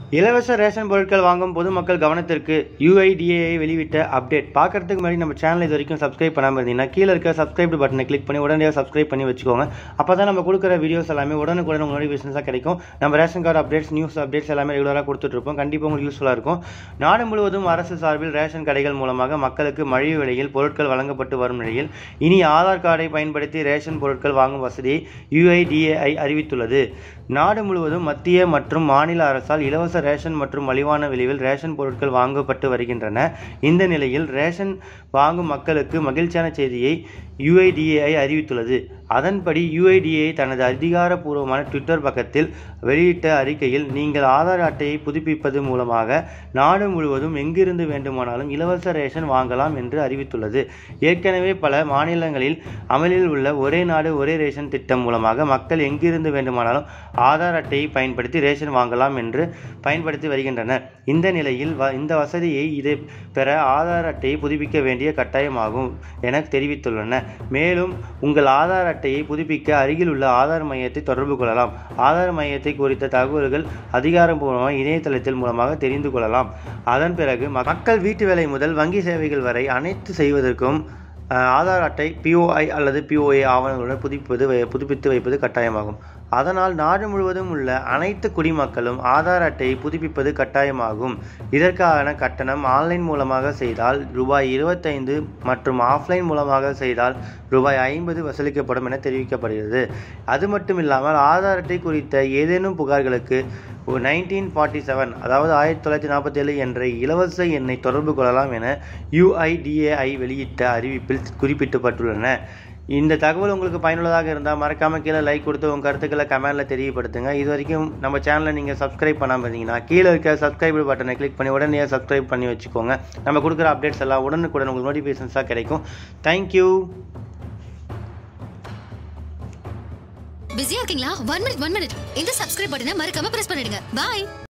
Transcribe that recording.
இலவச ரேஷன் பொருட்கள் வாங்கும் பொதுமக்கள் கவனத்திற்கு யுஐடிஏஐ வெளியிட்ட அப்டேட் பார்க்கறதுக்கு முன்னாடி நம்ம சேனல் இது வரைக்கும் சப்ஸ்கிரைப் பண்ணாமல் இருந்தீங்கன்னா கீழே இருக்க சப்ஸ்கிரைப் பட்டனை கிளிக் பண்ணி உடனடியாக சப்ஸ்கிரைப் பண்ணி வச்சுக்கோங்க அப்போ தான் நம்ம கொடுக்குற வீடியோஸ் எல்லாமே உடனுக்குடன் உங்களுக்கு நோட்டிஃபிகேஷன்ஸாக கிடைக்கும் நம்ம ration card updates news updates எல்லாமே ரெகுலராக கொடுத்துட்ருப்போம் கண்டிப்பாக உங்களுக்கு யூஸ்ஃபுல்லாக இருக்கும் நாடு முழுவதும் அரசு சார்பில் ரேஷன் கடைகள் மூலமாக மக்களுக்கு மலிவு விலையில் பொருட்கள் வழங்கப்பட்டு வரும் நிலையில் இனி ஆதார் கார்டை பயன்படுத்தி ரேஷன் பொருட்கள் வாங்கும் வசதியை யுஐடிஏஐ அறிவித்துள்ளது நாடு முழுவதும் மத்திய மற்றும் மாநில அரசால் இலவச ரேஷன் மற்றும் மலிவான விலையில் ரேஷன் பொருட்கள் வாங்கப்பட்டு வருகின்றன இந்த நிலையில் ரேஷன் வாங்கும் மக்களுக்கு மகிழ்ச்சியான செய்தியை யுஐடிஏஐ அறிவித்துள்ளது அதன்படி யுஐடிஏஐ தனது அதிகாரப்பூர்வமான ட்விட்டர் பக்கத்தில் வெளியிட்ட அறிக்கையில் நீங்கள் ஆதார் அட்டையை புதுப்பிப்பது மூலமாக நாடு முழுவதும் எங்கிருந்து வேண்டுமானாலும் இலவச ரேஷன் வாங்கலாம் என்று அறிவித்துள்ளது ஏற்கனவே பல மாநிலங்களில் அமலில் உள்ள ஒரே நாடு ஒரே ரேஷன் திட்டம் மூலமாக மக்கள் எங்கிருந்து வேண்டுமானாலும் ஆதார் அட்டையை பயன்படுத்தி ரேஷன் வாங்கலாம் என்று பயன்படுத்தி வருகின்றனர் இந்த நிலையில் வ- இந்த வசதியை இதை பெற ஆதார் அட்டையை புதுப்பிக்க வேண்டிய கட்டாயமாகும் என தெரிவித்துள்ளன மேலும் உங்கள் ஆதார் அட்டையை புதுப்பிக்க அருகில் உள்ள ஆதார் மையத்தை தொடர்பு கொள்ளலாம் ஆதார் மையத்தை குறித்த தகவல்கள் அதிகாரப்பூர்வமாக இணையதளத்தில் மூலமாக தெரிந்து கொள்ளலாம் அதன் பிறகு ம- மக்கள் வீட்டு வேலை முதல் வங்கி சேவைகள் வரை அனைத்து செய்வதற்கும் அஹ், ஆதார் அட்டை பிஓஐ அல்லது பிஓஏ ஆவணங்களுடன் புதுப்பிப்பது வை- புதுப்பித்து வைப்பது கட்டாயமாகும் அதனால் நாடு முழுவதும் உள்ள அனைத்து குடிமக்களும் ஆதார் அட்டையை புதுப்பிப்பது கட்டாயமாகும் இதற்கான கட்டணம் ஆன்லைன் மூலமாக செய்தால் ரூபாய் இருபத்தைந்து மற்றும் ஆஃப்லைன் மூலமாக செய்தால் ரூபாய் ஐம்பது வசூலிக்கப்படும் என தெரிவிக்கப்படுகிறது அது மட்டும் இல்லாமல் ஆதார் அட்டை குறித்த ஏதேனும் புகார்களுக்கு நைன்டீன் ஃபார்ட்டி செவன் அதாவது ஆயிரத்தி தொள்ளாயிரத்தி நாற்பத்தி ஏழு என்ற இலவச எண்ணை தொடர்பு கொள்ளலாம் என யுஐடிஏஐ வெளியிட்ட அறிவிப்பில் குறிப்பிட்டப்பட்டுள்ளன இந்த தகவல் உங்களுக்கு பயனுள்ளதாக இருந்தால் மறக்காம கீழே லைக் கொடுத்து உங்கள் கருத்துக்களை கமெண்ட்டில் தெரியப்படுத்துங்க இது வரைக்கும் நம்ம சேனலை நீங்கள் சப்ஸ்கிரைப் பண்ணாமல் இருந்தீங்கன்னா கீழே இருக்க சப்ஸ்கிரைப் பட்டனை கிளிக் பண்ணி உடனே சப்ஸ்கிரைப் பண்ணி வச்சுக்கோங்க நம்ம கொடுக்குற அப்டேட்ஸ் எல்லாம் உடனுக்குடன் உங்களுக்கு நோட்டிஃபிகேஷன்ஸாக கிடைக்கும் தேங்க்யூ பிஸியா இருக்கீங்களா ஒன் மினிட் ஒன் மினிட் இந்த சப்ஸ்கிரைப் பட்டனை மறக்காம பிரஸ் பண்ணிடுங்க பாய்